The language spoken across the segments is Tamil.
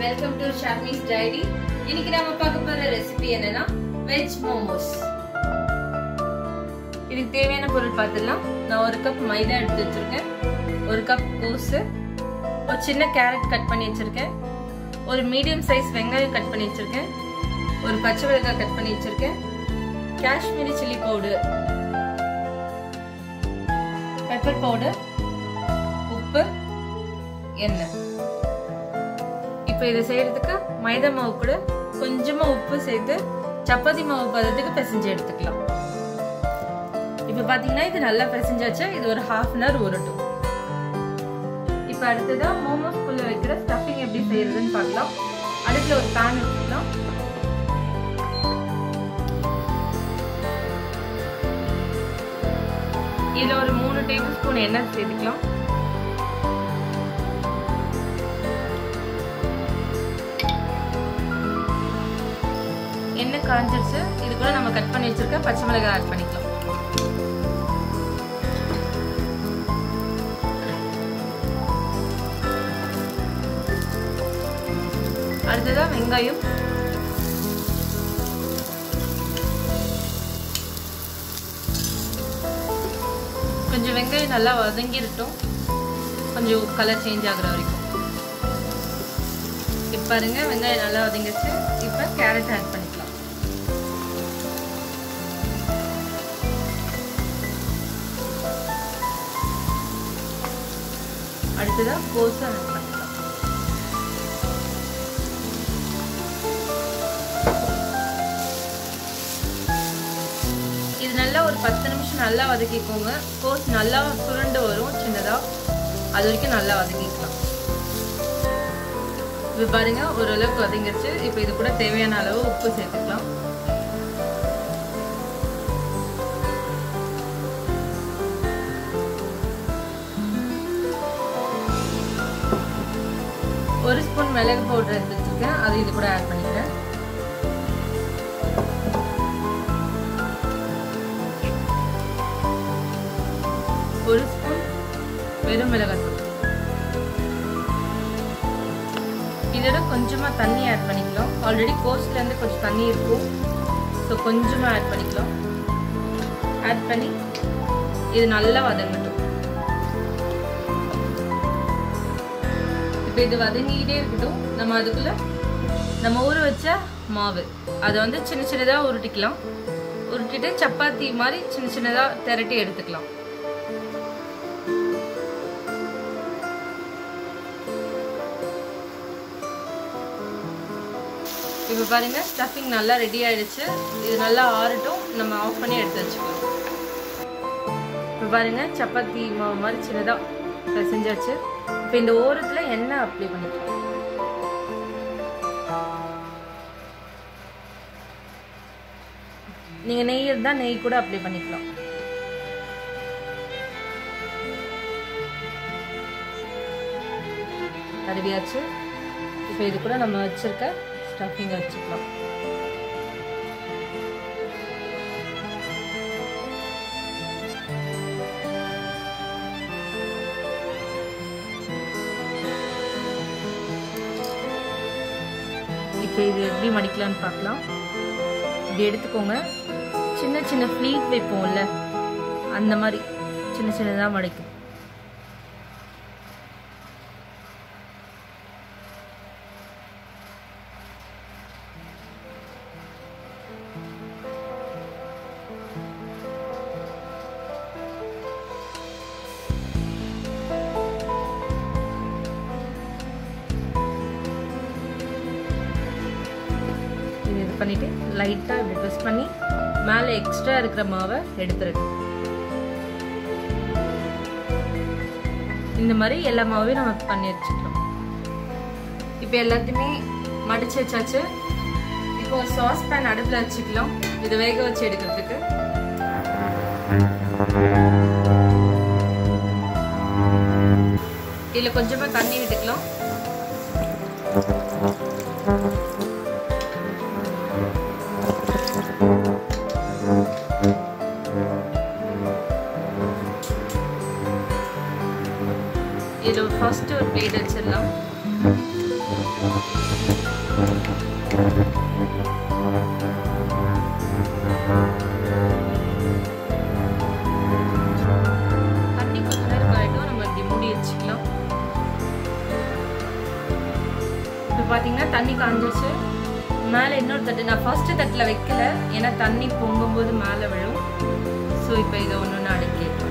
வெல்கம் டு ஷர்மிஸ் டைரி இன்னைக்கு நாம பார்க்க போற ரெசிபி என்னன்னா வெஜ் மோமோஸ் இதுக்கு தேவையான பொருள் பார்த்துடலாம் நான் ஒரு கப் மைதா எடுத்து வச்சிருக்கேன் ஒரு கப் கோஸு ஒரு சின்ன கேரட் கட் பண்ணி வச்சிருக்கேன் ஒரு மீடியம் சைஸ் வெங்காயம் கட் பண்ணி வச்சிருக்கேன் ஒரு பச்சை மிளகாய் கட் பண்ணி வச்சிருக்கேன் Kashmiri chilli powder pepper powder உப்பு எண்ணெய் இப்போ இதை செய்யறதுக்கு மைதா மாவு கூட கொஞ்சமா உப்பு சேர்த்து சப்பாத்தி மாவு பதத்துக்கு பிசைஞ்சு எடுத்துக்கலாம் இப்போ பாத்தீங்கன்னா இது நல்லா பிசைஞ்சாச்சு இது ஒரு ஹாஃப் அன் ஹவர் உரட்டும் இப்போ அடுத்ததா மோமோஸ் குள்ள வைக்கிற ஸ்டஃபிங் எப்படி செய்யறதுன்னு பார்க்கலாம் அடுப்புல ஒரு பேன் வச்சுக்கலாம் இதுல ஒரு மூணு டேபிள் ஸ்பூன் எண்ணெய் சேர்த்துக்கலாம் எண்ணெய் காஞ்சிருச்சு இது கூட நம்ம கட் பண்ணி வச்சிருக்க பச்சை மிளகாய் ஆட் பண்ணிக்கலாம் அடுத்ததா வெங்காயம் கொஞ்சம் வெங்காயம் நல்லா வதங்கிருட்டும் கொஞ்சம் கலர் சேஞ்ச் ஆகுற வரைக்கும் இப்போ பாருங்க வெங்காயம் நல்லா வதங்கிருச்சு இப்போ கேரட் ஆட் பண்ணிக்கலாம் அடுத்ததா கோஸும் ஆட் பண்ணிக்கலாம் இது நல்லா ஒரு பத்து நிமிஷம் நல்லா வதக்கிக்கோங்க கோஸ் நல்லா சுருண்டு வரும் சின்னதா அது வரைக்கும் நல்லா வதக்கிக்கலாம் இப்போ பாருங்க ஓரளவுக்கு வதங்கிருச்சு இப்போ இது கூட தேவையான அளவு உப்பு சேர்த்துக்கலாம் ஒரு ஸ்பூன் மிளகு பவுடர் எடுத்து வச்சிருக்கேன் அது இது கூட ஆட் பண்ணிக்கிறேன் ஒரு ஸ்பூன் வெறும் மிளகாய் இதோட கொஞ்சமா தண்ணி ஆட் பண்ணிக்கலாம் ஆல்ரெடி கோஸ்ட்ல இருந்து கொஞ்சம் தண்ணி இருக்கும் ஸோ கொஞ்சமா ஆட் பண்ணிக்கலாம் ஆட் பண்ணி இது நல்லா வதங்கட்டும் இப்போ இது வதங்கிக்கிட்டே இருக்கட்டும் நம்ம அதுக்குள்ள நம்ம ஊற வச்ச மாவு அதை வந்து சின்ன சின்னதாக உருட்டிக்கலாம் உருட்டிட்டு சப்பாத்தி மாதிரி சின்ன சின்னதாக திரட்டி எடுத்துக்கலாம் இப்போ பாருங்க ஸ்டஃபிங் நல்லா ரெடி ஆயிடுச்சு இது நல்லா ஆறட்டும் நம்ம ஆஃப் பண்ணி எடுத்து வச்சுக்கலாம் இப்போ பாருங்க சப்பாத்தி மாவு மாதிரி சின்னதாக பிசைஞ்சாச்சு இப்போ இந்த ஓரத்தில் எண்ணெய் அப்ளை பண்ணிக்கலாம் நீங்கள் நெய் இருந்தால் நெய் கூட அப்ளை பண்ணிக்கலாம் தடவியாச்சு இப்போ இது கூட நம்ம வச்சிருக்க ஸ்டஃபிங் வச்சுக்கலாம் இப்போ இது எப்படி மடிக்கலாம்னு பார்க்கலாம் இப்படி எடுத்துக்கோங்க சின்ன சின்ன ஃப்ளீட் வைப்போம்ல அந்த மாதிரி சின்ன சின்னதாக மடிக்கும் இது பண்ணிட்டு லைட்டாக இப்படி ட்ரெஸ் பண்ணி மேலே எக்ஸ்ட்ரா இருக்கிற மாவை எடுத்துருங்க இந்த மாதிரி எல்லா மாவையும் நம்ம பண்ணி வச்சுக்கலாம் இப்போ எல்லாத்தையுமே மடிச்சு வச்சாச்சு இப்போ ஒரு சாஸ் பேன் அடுப்பில் வச்சுக்கலாம் இதை வேக வச்சு எடுக்கிறதுக்கு இதில் கொஞ்சமாக தண்ணி விட்டுக்கலாம் இதில் ஃபர்ஸ்ட் ஒரு பிளேட் வச்சிடலாம் தண்ணி கொஞ்ச நேரம் காயட்டும் நம்ம இப்படி மூடி வச்சுக்கலாம் இப்போ பார்த்தீங்கன்னா தண்ணி காஞ்சிருச்சு மேலே இன்னொரு தட்டு நான் ஃபர்ஸ்ட் தட்டில் வைக்கல ஏன்னா தண்ணி பொங்கும்போது மேலே விழும் ஸோ இப்போ இதை ஒன்று ஒன்று அடக்கிடலாம்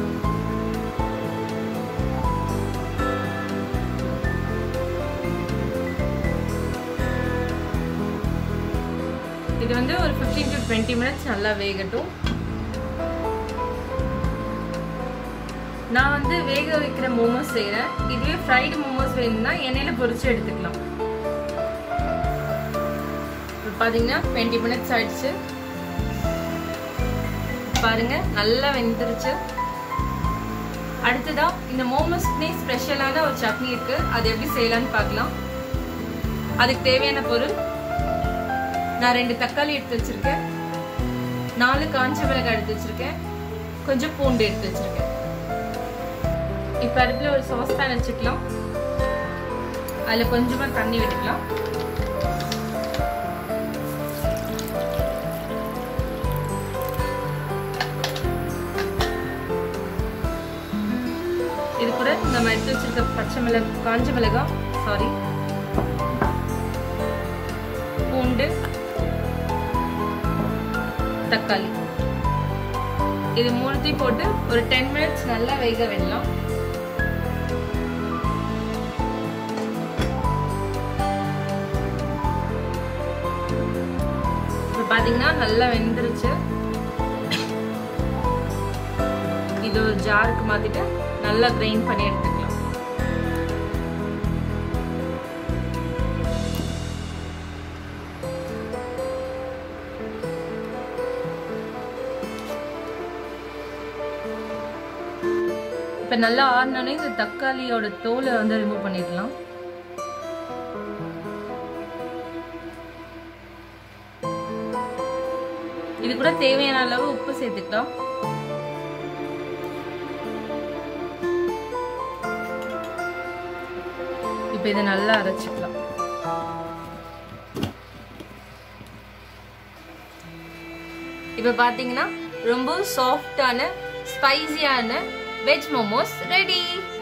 இது வந்து ஒரு ஃபிஃப்டீன் டு டுவெண்ட்டி மினிட்ஸ் நல்லா வேகட்டும் நான் வந்து வேக வைக்கிற மோமோஸ் செய்கிறேன் இதுவே ஃப்ரைடு மோமோஸ் வேணும்னா எண்ணெயில் பொரிச்சு எடுத்துக்கலாம் இப்போ பார்த்தீங்கன்னா டுவெண்ட்டி மினிட்ஸ் ஆயிடுச்சு பாருங்க நல்லா வெந்துருச்சு அடுத்ததா இந்த மோமோஸ்க்குனே ஸ்பெஷலான ஒரு சட்னி இருக்கு அது எப்படி செய்யலாம்னு பார்க்கலாம் அதுக்கு தேவையான பொருள் நான் ரெண்டு தக்காளி எடுத்து வச்சிருக்கேன் நாலு காஞ்ச மிளகாய் எடுத்து வச்சிருக்கேன் கொஞ்சம் பூண்டு எடுத்து வச்சிருக்கேன் இப்போ அடுப்பில் ஒரு சாஸ் பேன் வச்சுக்கலாம் அதில் கொஞ்சமாக தண்ணி விட்டுக்கலாம் இது கூட நம்ம எடுத்து வச்சிருக்க பச்சை மிளகு காஞ்ச மிளகாய் சாரி பூண்டு தக்காளி இது மூணுத்தையும் போட்டு ஒரு டென் மினிட்ஸ் நல்லா வேக விடலாம் இப்போ பார்த்தீங்கன்னா நல்லா வெந்துருச்சு இது ஒரு ஜாருக்கு மாத்திட்டு நல்லா கிரைண்ட் பண்ணி எடுத்துக்கலாம் இப்போ நல்லா ஆறினோடனே இந்த தக்காளியோட தோலை வந்து ரிமூவ் பண்ணிடலாம் இது கூட தேவையான அளவு உப்பு சேர்த்துக்கலாம் இப்போ இதை நல்லா அரைச்சிக்கலாம் இப்போ பார்த்தீங்கன்னா ரொம்ப சாஃப்டான ஸ்பைசியான வெஜ் மோமோஸ் ரெடி